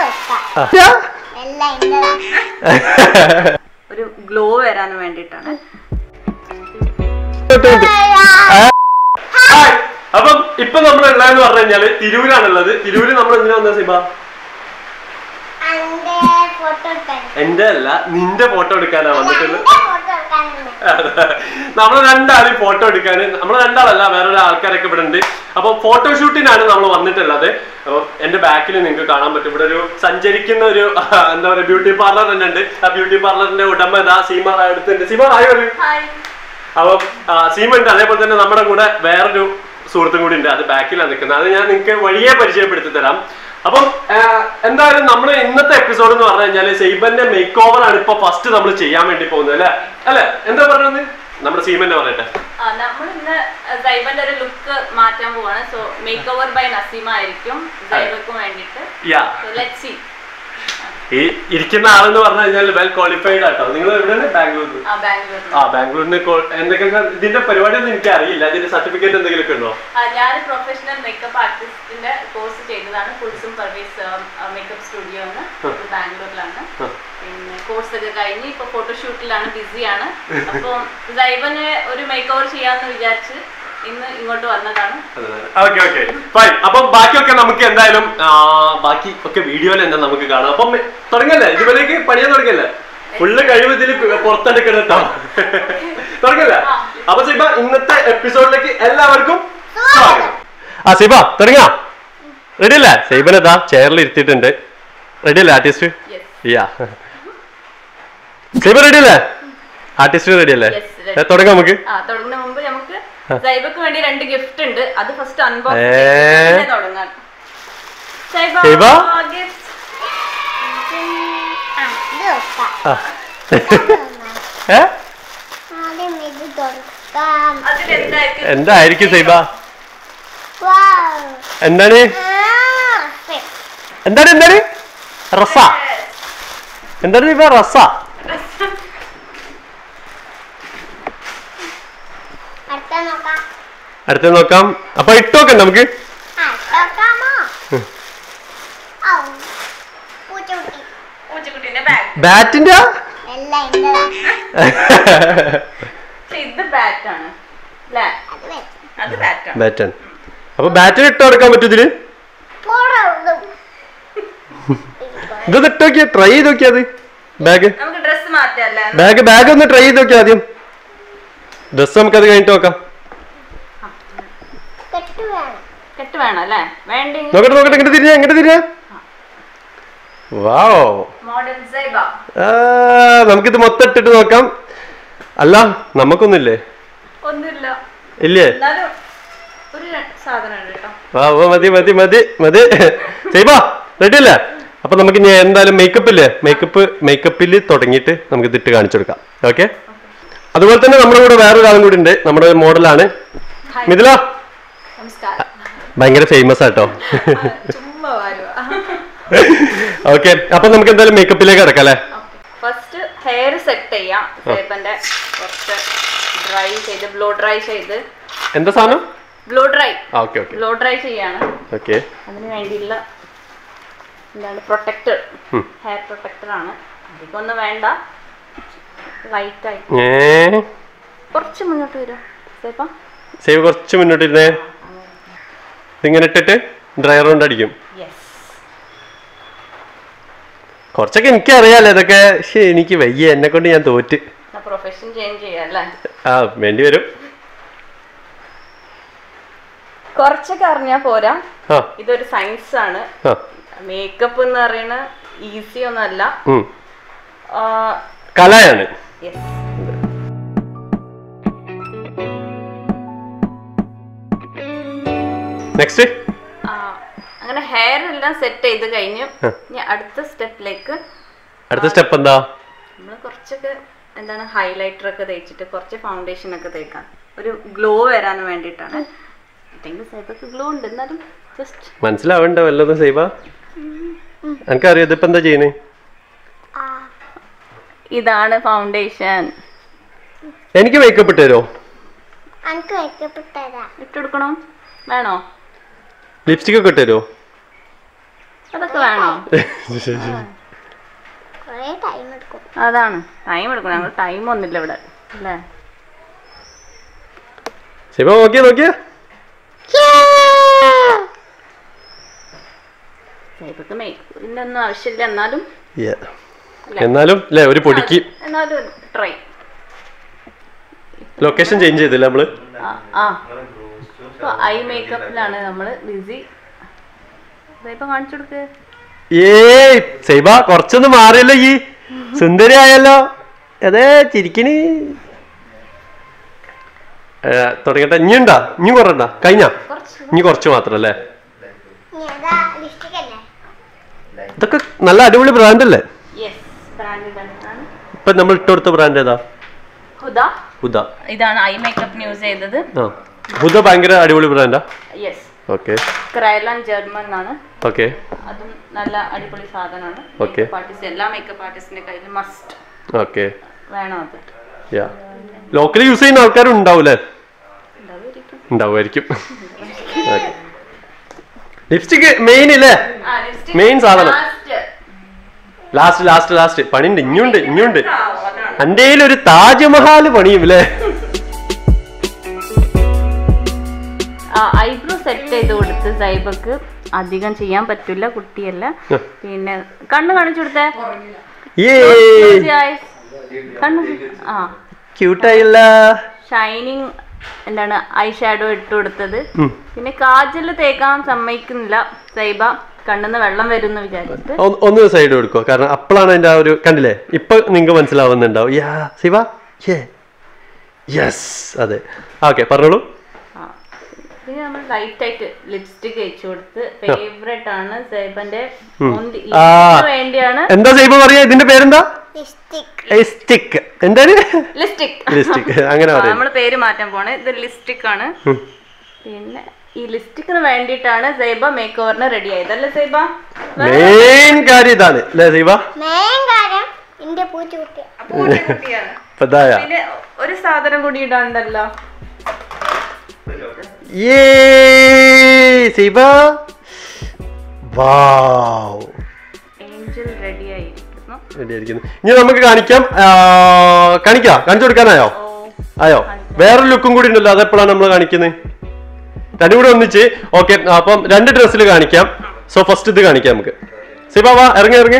വെക്കാം ആ. എല്ലാം ഇന്നതാ ഒരു ഗ്ലോ വരാൻ വേണ്ടിയിട്ടാണ് ഇങ്ങോട്ട് ഇങ്ങോട്ട്. ആ, ഹായ് അപ്പം ഇപ്പൊ നമ്മൾ ഉള്ളതെന്ന് പറഞ്ഞു കഴിഞ്ഞാല് തിരൂരാണുള്ളത് തിരൂര് നമ്മൾ എന്തിനാ വന്ന സിബ എന്റെ ഫോട്ടോ എടുക്കാൻ എന്റെ അല്ല നിന്റെ ഫോട്ടോ എടുക്കാനാ വന്നിട്ടുള്ളത് എന്റെ ഫോട്ടോ എടുക്കാനുണ്ട് നമ്മൾ രണ്ടാളും ഫോട്ടോ എടുക്കാൻ നമ്മൾ രണ്ടാളല്ല വേറൊരു ആൾക്കാരൊക്കെ ഇവിടെ ഉണ്ട് അപ്പൊ ഫോട്ടോഷൂട്ടിനാണ് നമ്മൾ വന്നിട്ടുള്ളത് അപ്പൊ എന്റെ ബാക്കിൽ നിങ്ങൾക്ക് കാണാൻ പറ്റും ഇവിടെ ഒരു സഞ്ചരിക്കുന്ന ഒരു എന്താ പറയുക ബ്യൂട്ടി പാർലർ തന്നെ ഉണ്ട് ആ ബ്യൂട്ടി പാർലറിന്റെ ഉടമ ഇതാ സീമ അടുത്തുണ്ട് സീമ ആയോ ഒരു അപ്പം ആ, സീമ ഉണ്ട് അതേപോലെ തന്നെ നമ്മുടെ കൂടെ വേറൊരു സുഹൃത്തും കൂടി ഉണ്ട് അത് ബാക്കിലാണ് നിൽക്കുന്നത് അത് ഞാൻ നിങ്ങൾക്ക് വഴിയെ പരിചയപ്പെടുത്തി തരാം അപ്പം ആ, എന്തായാലും നമ്മൾ ഇന്നത്തെ എപ്പിസോഡ് എന്ന് പറഞ്ഞു കഴിഞ്ഞാൽ സൈബന്റെ മേക്ക് ഓവർ ആണ് ഇപ്പൊ ഫസ്റ്റ് നമ്മൾ ചെയ്യാൻ വേണ്ടി പോകുന്നത് അല്ലെ അല്ലെ എന്താ പറഞ്ഞത് നമ്മുടെ സീമന്റെ പറയട്ടെ നമ്മൾ ഇന്ന് സൈബന്റെ ഒരു ലുക്ക് മാറ്റാൻ പോവാണ് so makeover by Naseema ആയിരിക്കും സൈബക്ക് വേണ്ടിയിട്ട് യാ ലെറ്റ് സി ഈ ഇരിക്കുന്ന ആളെന്ന് പറഞ്ഞു കഴിഞ്ഞാൽ വെൽ ക്വാളിഫൈഡ് ആട്ടോ നിങ്ങൾ എവിടെയാണ് ബാംഗ്ലൂരിൽ ആ ബാംഗ്ലൂരിൽ ആ ബാംഗ്ലൂരിന് കോ- എന്തൊക്കെ ഇതിന്റെ പരിപാടി ഒന്നും എനിക്ക് അറിയില്ല ഇതിന്റെ സർട്ടിഫിക്കറ്റ് എന്തെങ്കിലും ഒക്കെ ഉണ്ടോ ഞാൻ പ്രൊഫഷണൽ മേക്കപ്പ് ആർട്ടിസ്റ്റിന്റെ കോഴ്സ് ചെയ്തതാണ് ഫുൾസും സർവീസ് മേക്കപ്പ് സ്റ്റുഡിയോ എന്ന് ഇത് ബാംഗ്ലൂരിലാണ് പിന്നെ കോഴ്സ് ഒക്കെ കഴിഞ്ഞ് ഇപ്പൊ ഫോട്ടോഷൂട്ടിലാണ് ബിസിയാണ് അപ്പോൾ സൈബന് ഒരു മേക്ക് ഓവർ ചെയ്യാന്ന് വിചാരിച്ച് ഇന്ന് ഇങ്ങോട്ട് വന്നതാണ് ഓക്കെ ഓക്കെ ഫൈൻ അപ്പം ബാക്കിയൊക്കെ നമുക്ക് എന്തായാലും ആ, ബാക്കി ഒക്കെ വീഡിയോയിൽ തന്നെ നമുക്ക് കാണാം അപ്പം തുടങ്ങല്ലേ ഇതുവരേക്ക് പണിയാൻ തുടങ്ങല്ലേ ഫുള്ള് കഴിവ് ഇതിൽ പുറത്തെടുക്കണം കേട്ടോ തുടങ്ങല്ലേ അപ്പൊ സിബ ഇന്നത്തെ എപ്പിസോഡിലേക്ക് എല്ലാവർക്കും സ്വാഗതം ആ സിബ തുടങ്ങാ റെഡി അല്ലേ സൈബൻ ഇതാ ചെയറിൽ ഇരുത്തിയിട്ടുണ്ട് റെഡി അല്ലേ artist Yes. Yeah Saiba ready അല്ലേ ആർട്ടിസ്റ്റ് റെഡി അല്ലേ Yes, ready. ഏ, തുടങ്ങാം നമുക്ക് ആ തുടങ്ങുന്ന മുമ്പ് നമുക്ക് സൈബക്ക് വേണ്ടി രണ്ട് ഗിഫ്റ്റ് ഉണ്ട് അത് ഫസ്റ്റ് ഏ. അൺബോക്സ് തുടങ്ങാം സൈബ സൈബ? gift. ആ ഇത് വെക്കാം ആ. ഏ ആദ്യം ഇത് തുറക്കാം അതിലെന്തായിരിക്കും എന്തായിരിക്കും സൈബ വാവ് എന്താണ് ആ ഫെ- എന്താണ് എന്താണ് റസ എന്താണ് സൈബ റസ അടുത്ത നോക്കാം അടുത്ത നോക്കാം അപ്പൊ ഇട്ടോക്കെ നമുക്ക് ആ നോക്കാമോ ഔ പൂച്ചക്കുട്ടി പൂച്ചക്കുട്ടിന്റെ ബാഗ് ബാറ്റിന്റെ എല്ലാം ഇന്നതാ പക്ഷെ ഇത് ബാറ്റ് ആണ് അല്ലേ അത് വെച്ച് അത് ബാറ്റ് ആണ് ബാറ്റാണ് അപ്പൊ ബാറ്റിന് ഇട്ട് കൊടുക്കാൻ പറ്റും ഇതില് പോടാ ഇത്. ഇതൊന്ന് ഇട്ട് നോക്കിയാ ട്രൈ ചെയ്ത് നോക്കിയാ അത് ബാഗ് നമുക്ക് ഡ്രസ് മാറ്റല്ലേ ബാഗ് ബാഗ് ഒന്ന് ട്രൈ ചെയ്ത് നോക്കിയാ ആദ്യം ഡ്രസ് നമുക്ക് അത് കഴിഞ്ഞിട്ട് നോക്കാം കെട്ട് വേണം കെട്ട് വേണം അല്ലേ വേണ്ടി നോക്കട്ടെ നോക്കട്ടെ ഇങ്ങോട്ട് തിരിഞ്ഞ ഇങ്ങോട്ട് തിരിഞ്ഞ വാവോ മോഡൽ സൈബ ആ നമുക്കിത് മൊത്തം ഇട്ടിട്ട് നോക്കാം അല്ല നമുക്കൊന്നുമില്ലേ ഒന്നുമില്ല ഇല്ലേ എന്നാലും ഒരു സാധനം ഉണ്ട് കേട്ടോ വാ വാ മതി മതി മതി മതി ചെയ്വാ റെഡി അല്ലേ അപ്പൊ നമുക്ക് ഇനി എന്തായാലും മേക്കപ്പ് ഇല്ലേ മേക്കപ്പ് മേക്കപ്പിൽ തുടങ്ങിയിട്ട് നമുക്ക് ഇതിട്ട് കാണിച്ചു കൊടുക്കാം ഓക്കെ അതുപോലെ തന്നെ നമ്മുടെ കൂടെ വേറൊരാളും കൂടി ഉണ്ട് നമ്മുടെ മോഡലാണ് ഹായ്. മിഥില നമസ്കാരം ഭയങ്കര ഫേമസ് ആട്ടോ ചുമ്മാ വരുക ഓക്കെ അപ്പൊ നമുക്ക് എന്തായാലും മേക്കപ്പിലേക്ക് കിടക്കാം അല്ലേ ഫസ്റ്റ് ഹെയർ സെറ്റ് ചെയ്യാം സേപ്പന്റെ കുറച്ച് ഡ്രൈ ചെയ്ത് ബ്ലോ ഡ്രൈ ചെയ്ത് എന്താ സാധനം ബ്ലോ ഡ്രൈ ആ ഓക്കെ ഓക്കെ ബ്ലോ ഡ്രൈ ചെയ്യാണ് ഓക്കെ അതിന് വേണ്ടിയുള്ള എന്താണ് പ്രൊട്ടക്ടർ ഉം. ഹെയർ പ്രൊട്ടക്ടർ ആണ് അധികം ഒന്നും വേണ്ട ലൈറ്റ് ആയി ഏ കുറച്ച് മുന്നോട്ട് വരും സേപ്പ സേവ് കുറച്ച് മുന്നോട്ട് ഇരുന്നേ ഇതിങ്ങനെ ഇട്ടിട്ട് ഡ്രയർ കൊണ്ട് അടിക്കും യെസ് കുറച്ചൊക്കെ എനിക്ക് അറിയാലോ ഇതൊക്കെ പക്ഷേ എനിക്ക് വയ്യ എന്നെ കൊണ്ട് ഞാൻ തോറ്റ് പ്രൊഫഷൻ ചേഞ്ച് ചെയ്യാം അല്ലേ ആ വേണ്ടി വരും കുറച്ചൊക്കെ അറിഞ്ഞാൽ പോരാ ആ ഇതൊരു സയൻസ് ആണ് ആ മേക്കപ്പ് എന്ന് പറയുന്ന ഈസി ഒന്നല്ല ഉം. കലയാണ് യെസ് നെക്സ്റ്റ് അങ്ങനെ ഹെയർ എല്ലാം സെറ്റ് ചെയ്ത് കഴിഞ്ഞു ആ. ഇനി അടുത്ത സ്റ്റെപ്പിലേക്ക് അടുത്ത സ്റ്റെപ്പ് എന്താ നമ്മൾ കുറച്ചൊക്കെ എന്താണ് ഹൈലൈറ്റർ ഒക്കെ തേച്ചിട്ട് കുറച്ച് ഫൗണ്ടേഷൻ ഒക്കെ തേക്കാം ഒരു ഗ്ലോ വരാൻ വേണ്ടിയിട്ടാണ് എന്തെങ്കിലും സൈബർക്ക് ഗ്ലോ ഉണ്ട് എന്നാലും ജസ്റ്റ് മനസ്സിലാവണ്ട വല്ലതും സേവ എനിക്കറിയാം ഇതിപ്പോ എന്താ ചെയ്യണേ ആ ഇതാണ് ഫൗണ്ടേഷൻ എനിക്ക് മേക്കപ്പ് ഇട്ട് തരുമോ എനിക്ക് മേക്കപ്പ് തരാം ഇട്ടെടുക്കണോ വേണോ ലിപ്സ്റ്റിക് ഒക്കെ ഇട്ട് തരുമോ അതൊക്കെ വേണോ കുറേ ടൈം എടുക്കും അതാണ് ടൈം എടുക്കും ഞങ്ങൾ ടൈം ഒന്നുമില്ല ഇവിടെ അല്ലേ ശിവ നോക്കിയാ നോക്കിയാ ഇതൊക്കെ മേക്കപ്പിന്റെ ഒന്നും ആവശ്യമില്ല എന്നാലും Yeah. എന്നാലും അല്ലേ ഒരു പൊടിക്ക് എന്നാലും ട്രൈ ലൊക്കേഷൻ ചേഞ്ച് ചെയ്തില്ല നമ്മള് ആ ഇപ്പൊ ഐ മേക്കപ്പിലാണ് നമ്മള് ബിസി ഇപ്പൊ കാണിച്ചു കൊടുക്ക് ഏയ് സൈബ കുറച്ചൊന്ന് മാറിയല്ലോ ഈ സുന്ദരി ആയല്ലോ അതെ ചിരിക്കണി ഏ, തുടങ്ങട്ടെ ഇനിയുണ്ടാ ഇനി കുറണ്ടാ കഴിഞ്ഞ കുറച്ച് ഇനി കുറച്ച് മാത്രം അല്ലേ ഇനി അതാ ലിസ്റ്റിക് അല്ലേ ഇതൊക്കെ നല്ല അടിപൊളി ബ്രാൻഡ് അല്ലേ യെസ് ബ്രാൻഡ് ആണ് ഇപ്പൊ നമ്മൾ ഇട്ട് കൊടുത്ത ബ്രാൻഡ് ഏതാ ഹുദ ഹുദ ഇതാണ് ഐ മേക്കപ്പിന് യൂസ് ചെയ്തത് ആ ഹുദ ഭയങ്കര അടിപൊളി ബ്രാൻഡാ യെസ് ഓക്കെ ക്രൈലൻ ജർമ്മൻ എന്നാണ് ഓക്കെ അതും നല്ല അടിപൊളി സാധനമാണ് Okay. ആർട്ടിസ്റ്റ് എല്ലാ മേക്കപ്പ് ആർട്ടിസ്റ്റിന്റെ കയ്യിൽ മസ്റ്റ് ഓക്കെ വേണം അത് യാ ലോക്കലി യൂസ് ചെയ്യുന്ന ആൾക്കാരും ഉണ്ടാവൂലേ ഉണ്ടാവുമായിരിക്കും. ഉണ്ടാവുമായിരിക്കും ലിപ്സ്റ്റിക് മെയിൻ ഇല്ലേ ആ, lipstick Main സാധനം. last. ലാസ്റ്റ് ലാസ്റ്റ് ലാസ്റ്റ് പണിയുണ്ട് ഇനിയുണ്ട് ഇനിയുണ്ട് ആ, അതാണ്. എൻ്റെ ഒരു താജ്മഹാൽ പണിയും അല്ലേ ഐബ്രോ സെറ്റ് ചെയ്ത് കൊടുത്ത് സൈബക്ക് അധികം ചെയ്യാൻ പറ്റില്ല കുട്ടിയല്ല പിന്നെ കണ്ണ് കാണിച്ചു കൊടുത്തേ ഏ Close your eyes. കണ്ണ് ആ ക്യൂട്ടായില്ല ഷൈനിങ് എന്താണ് ഐ ഷാഡോ ഇട്ട് കൊടുത്തത് ഉം. പിന്നെ കാജൽ തേക്കാൻ സമ്മതിക്കുന്നില്ല സൈബ കണ്ണിന്ന് വെള്ളം വരും എന്ന് വിചാരിച്ചിട്ട് ഒന്ന് ഒന്ന് സൈഡ് കൊടുക്കോ കാരണം അപ്പോഴാണ് അതിന്റെ ആ ഒരു കണ്ടില്ലേ ഇപ്പൊ നിങ്ങൾക്ക് മനസ്സിലാവുന്നുണ്ടാവും യാ ശിവ യെസ് അതെ ഓക്കെ പറഞ്ഞോളൂ ആ. പിന്നെ നമ്മൾ ലൈറ്റ് ആയിട്ട് ലിപ്സ്റ്റിക് വെച്ചു കൊടുത്ത് ഫേവറേറ്റ് ആണ് സൈബന്റെ മുന്തി- ആ. ലിപ്സ്റ്റിക്കിന് വേണ്ടിയാണ് എന്താ സൈബ പറയാ ഇതിന്റെ പേരെന്താ ലിസ്റ്റിക് സ്റ്റിക്ക് എന്താണ് ലിപ്സ്റ്റിക് ലിസ്റ്റിക് അങ്ങനെ പറയാം നമ്മൾ പേര് മാറ്റാൻ പോണേ ഇത് ലിപ്സ്റ്റിക് ആണ് പിന്നെ ഈ ലിപ്സ്റ്റിക്കിന് വേണ്ടിയിട്ടാണ് സൈബ മേക്ക് ഓവറിന് റെഡി ആയത് അല്ലേ സൈബ മെയിൻ കാര്യം ഇതാണ് അല്ലേ ശിവ മെയിൻ കാര്യം എന്റെ പൂച്ചക്കുട്ടി കുട്ടിയാണ് ഇപ്പൊ ഇതായ പിന്നെ ഒരു സാധനം കൂടി ഇടാണ്ടല്ലോ ഏ ശിവ വാവ് ഏഞ്ചൽ റെഡി ആയിരിക്കുന്നു റെഡിയായിരിക്കുന്നു ഇനി നമുക്ക് കാണിക്കാം ആ, കാണിക്കാം കാണിച്ചു കൊടുക്കാനായോ ഓ ആയോ വേറൊരു ലുക്കും കൂടി ഉണ്ടല്ലോ അതെപ്പോഴാണ് നമ്മൾ കാണിക്കുന്നത് രണ്ടും കൂടെ ഒന്നിച്ച് ഓക്കെ അപ്പം രണ്ട് ഡ്രസ്സിൽ കാണിക്കാം സോ ഫസ്റ്റ് ഇത് കാണിക്കാം നമുക്ക് സിബ വാ ഇറങ്ങി ഇറങ്ങി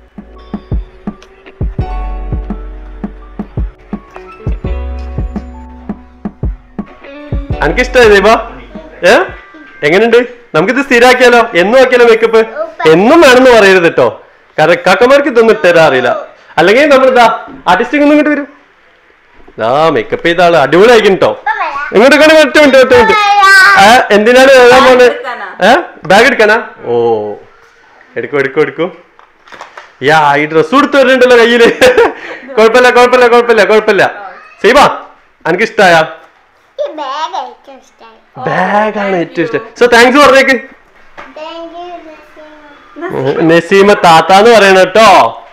എനിക്ക് ഇഷ്ടമായി ദീപ ഏ എങ്ങനെയുണ്ട് നമുക്കിത് സ്ഥിരാക്കിയാലോ എന്നും ആക്കിയാലോ മേക്കപ്പ് എന്നും വേണമെന്ന് പറയരുത് കേട്ടോ കാരണം കാക്കമാർക്ക് ഇതൊന്നും ഇട്ടുതരാൻ അറിയില്ല അല്ലെങ്കിൽ നമ്മൾ ഇതാ ആർട്ടിസ്റ്റിംഗ് ഒന്നും ഇങ്ങോട്ട് വരും ആ മേക്കപ്പ് ചെയ്ത ആള് അടിപൊളിയായിരിക്കും കേട്ടോ ഇങ്ങോട്ട് കാണി ഒറ്റ മിനിറ്റ് ഒറ്റ മിനിറ്റ് ഏ എന്തിനാണ് എഴുതാൻ പോണെ എടുക്കാനാ? ഏ ബാഗ് എടുക്കാനാ ഓ എടുക്കൂ എടുക്കൂ എടുക്കൂ യാ ഈ ഡ്രസ് കൊടുത്തു വരുന്നുണ്ടല്ലോ കയ്യില് കുഴപ്പമില്ല കുഴപ്പമില്ല കുഴപ്പമില്ല കുഴപ്പമില്ല സീമ എനിക്ക് ഇഷ്ടായ ഈ ബാഗ് ഏറ്റവും ഇഷ്ടമായി ബാഗാണ് ഏറ്റവും ഇഷ്ടം സോ താങ്ക്സ് പറഞ്ഞേക്ക് താങ്ക് യു നസീമ താത്താന്ന് പറയണ കേട്ടോ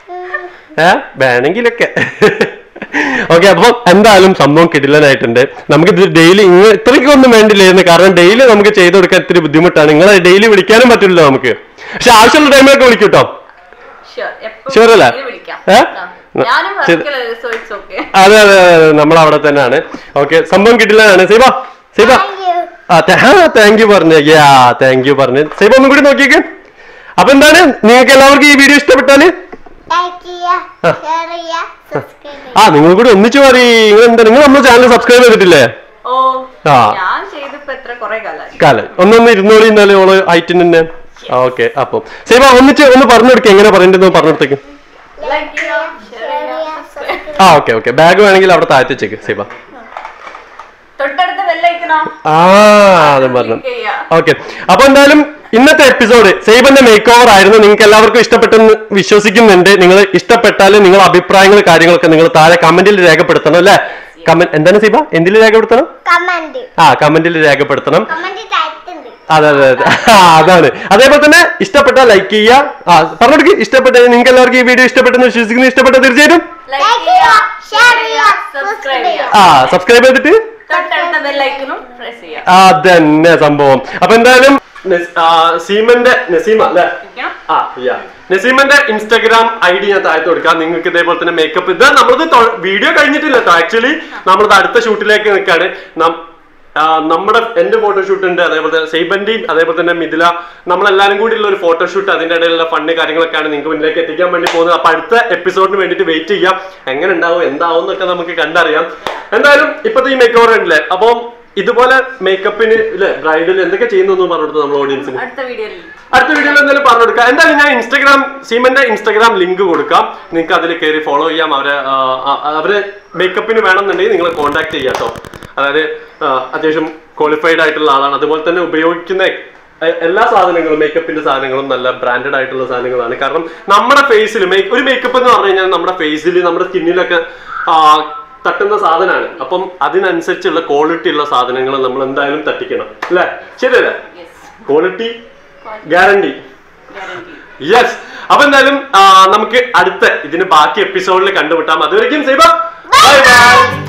ഏ വേണമെങ്കിലൊക്കെ ഓക്കെ അപ്പൊ എന്തായാലും സംഭവം കിടിലനായിട്ടുണ്ട് നമുക്കിത് ഡെയിലി ഇങ്ങനെ ഇത്രയ്ക്കൊന്നും വേണ്ടില്ലായിരുന്നു കാരണം ഡെയിലി നമുക്ക് ചെയ്തു കൊടുക്കാൻ ഇത്തിരി ബുദ്ധിമുട്ടാണ് നിങ്ങളെ ഡെയിലി വിളിക്കാനും പറ്റില്ലല്ലോ നമുക്ക് പക്ഷെ ആവശ്യമുള്ള ടൈമിലൊക്കെ വിളിക്കും കേട്ടോ Sure, എപ്പോ Sure അല്ലേ? വേണമെങ്കിലും വിളിക്കാം. ഏ? ആ. ഞാനും ശരി. വർക്കിലല്ലേ, so it's okay. അതെ അതെ അതെ നമ്മൾ അവിടെ തന്നെയാണ് ഓക്കെ സംഭവം കിട്ടില്ലാണ് സീബ സീബ താങ്ക് യു ആ താങ്ക് യു പറഞ്ഞു യാ താങ്ക് യു പറഞ്ഞു സീബ ഒന്നും കൂടി നോക്കിയേക്ക് അപ്പൊ എന്താണ് നിങ്ങൾക്ക് എല്ലാവർക്കും ഈ വീഡിയോ ഇഷ്ടപ്പെട്ടാല് ലൈക്ക് ചെയ്യുക ഷെയർ ചെയ്യുക സബ്സ്ക്രൈബ് ചെയ്യുക ആ നിങ്ങൾ കൂടി ഒന്നിച്ചു മാറി നിങ്ങൾ എന്താ നിങ്ങൾ നമ്മുടെ ചാനൽ സബ്സ്ക്രൈബ് ചെയ്തിട്ടില്ലേ ഓ ആ. ഞാൻ ചെയ്തിപ്പോ എത്ര കൊറേ കാലായി കാലം ഒന്നൊന്ന് ഇരുന്നോളി എന്നാലേ ഓള് ഐറ്റിന് തന്നെ ഓക്കെ അപ്പം സീബ ഒന്നിച്ച് ഒന്ന് പറഞ്ഞു കൊടുക്കുക എങ്ങനെ പറയണ്ടെന്ന് പറഞ്ഞു കൊടുത്തേക്ക് Like ചെയ്യുക, share ഷെയർ ചെയ്യുക, ചെയ്യുക subscribe. സബ്സ്ക്രൈബ് ആ ഓക്കെ ഓക്കെ ബാഗ് വേണമെങ്കിൽ അവിടെ താഴ്ത്തി വെച്ചേക്ക് സീബ തൊട്ടടുത്ത ബെല്ലൈക്കണോ ആ അതും പറഞ്ഞു ക്ലിക്ക് ചെയ്യുക ഓക്കെ അപ്പൊ എന്തായാലും ഇന്നത്തെ എപ്പിസോഡ് സൈബന്റെ മേക്ക് ഓവർ ആയിരുന്നു നിങ്ങൾക്ക് എല്ലാവർക്കും ഇഷ്ടപ്പെട്ടെന്ന് വിശ്വസിക്കുന്നുണ്ട് നിങ്ങൾ ഇഷ്ടപ്പെട്ടാൽ നിങ്ങൾ അഭിപ്രായങ്ങൾ കാര്യങ്ങളൊക്കെ നിങ്ങൾ താഴെ കമന്റിൽ രേഖപ്പെടുത്തണം അല്ലെ കമന്റ് എന്താണ് സൈബ എന്തിൽ രേഖപ്പെടുത്തണം കമന്റ് ആ കമന്റിൽ രേഖപ്പെടുത്തണം കമന്റ് താഴ്ത്തുണ്ട് അതെ അതെ അതെ ആ, അതാണ് അതേപോലെ തന്നെ ഇഷ്ടപ്പെട്ട ലൈക്ക് ചെയ്യുക ആ പറഞ്ഞെടുക്ക് ഇഷ്ടപ്പെട്ട നിങ്ങൾക്ക് എല്ലാവർക്കും ഈ വീഡിയോ ഇഷ്ടപ്പെട്ടെന്ന് വിശ്വസിക്കുന്നു ഇഷ്ടപ്പെട്ട തീർച്ചയായിട്ടും ലൈക്ക് ചെയ്യുക, ചെയ്യുക share ഷെയർ ചെയ്യുക, ചെയ്യുക സബ്സ്ക്രൈബ് ചെയ്യുക ആ സബ്സ്ക്രൈബ് ചെയ്തിട്ട് തൊട്ടടുത്ത ബെല്ലൈക്കണും പ്രസ് ചെയ്യുക അതന്നെ സംഭവം അപ്പൊ എന്തായാലും നസ്- ആ, സീമന്റെ നസീമ അല്ലേ ഇരിക്കണം. ആ യാ നസീമന്റെ ഇൻസ്റ്റാഗ്രാം ഐ ഡി ഞാൻ താഴത്ത് കൊടുക്കാം നിങ്ങൾക്ക് ഇതേപോലെ തന്നെ മേക്കപ്പ് ഇത് നമ്മളത് വീഡിയോ കഴിഞ്ഞിട്ടില്ല കേട്ടോ ആക്ച്വലി നമ്മളത് അടുത്ത ഷൂട്ടിലേക്ക് നിൽക്കാണ് നം- ആ, നമ്മുടെ എന്റെ ഫോട്ടോഷൂട്ട് ഉണ്ട് അതേപോലെ തന്നെ സൈബന്റെയും അതേപോലെ തന്നെ മിഥില നമ്മളെല്ലാരും കൂടി ഉള്ള ഒരു ഫോട്ടോഷൂട്ട് അതിന്റെ ഇടയിലുള്ള ഫണ്ട് കാര്യങ്ങളൊക്കെയാണ് നിങ്ങൾക്ക് മുന്നിലേക്ക് എത്തിക്കാൻ വേണ്ടി പോകുന്നത് അപ്പൊ അടുത്ത എപ്പിസോഡിന് വേണ്ടിയിട്ട് വെയിറ്റ് ചെയ്യാം എങ്ങനെ ഉണ്ടാവും എന്താവും എന്നൊക്കെ നമുക്ക് കണ്ടറിയാം എന്തായാലും ഇപ്പത്തെ ഈ മേക്ക് ഓവർ ഉണ്ടല്ലേ അപ്പം ഇതുപോലെ മേക്കപ്പിന് ഇല്ലേ ബ്രൈഡൽ എന്തൊക്കെ ചെയ്യുന്നു പറഞ്ഞു കൊടുത്തു നമ്മുടെ ഓഡിയൻസിന് അടുത്ത വീഡിയോയിൽ അടുത്ത വീഡിയോയിൽ എന്തായാലും പറഞ്ഞു കൊടുക്കാം എന്തായാലും ഞാൻ ഇൻസ്റ്റാഗ്രാം സീമന്റെ ഇൻസ്റ്റാഗ്രാം ലിങ്ക് കൊടുക്കാം നിങ്ങൾക്ക് അതിൽ കയറി ഫോളോ ചെയ്യാം അവരെ ആ, ആ, അവരെ മേക്കപ്പിന് വേണമെന്നുണ്ടെങ്കിൽ നിങ്ങൾ കോൺടാക്ട് ചെയ്യാം കേട്ടോ അതായത് ആ, അത്യാവശ്യം ക്വാളിഫൈഡ് ആയിട്ടുള്ള ആളാണ് അതുപോലെ തന്നെ ഉപയോഗിക്കുന്ന എ- എല്ലാ സാധനങ്ങളും മേക്കപ്പിന്റെ സാധനങ്ങളും നല്ല ബ്രാൻഡഡ് ആയിട്ടുള്ള സാധനങ്ങളാണ് കാരണം നമ്മുടെ ഫേസിൽ ഒരു മേക്കപ്പ് എന്ന് പറഞ്ഞു കഴിഞ്ഞാൽ നമ്മുടെ ഫേസിൽ നമ്മുടെ സ്കിന്നിലൊക്കെ തട്ടുന്ന സാധനമാണ് അപ്പം അതിനനുസരിച്ചുള്ള ക്വാളിറ്റി ഉള്ള സാധനങ്ങൾ നമ്മൾ എന്തായാലും തട്ടിക്കണം അല്ലേ ശരിയല്ലേ yes quality guarantee guarantee yes അപ്പൊ എന്തായാലും ആ, നമുക്ക് അടുത്ത ഇതിന് ബാക്കി എപ്പിസോഡിൽ കണ്ടുമുട്ടാം അതുവരെയും സൈബ ബൈ ബൈ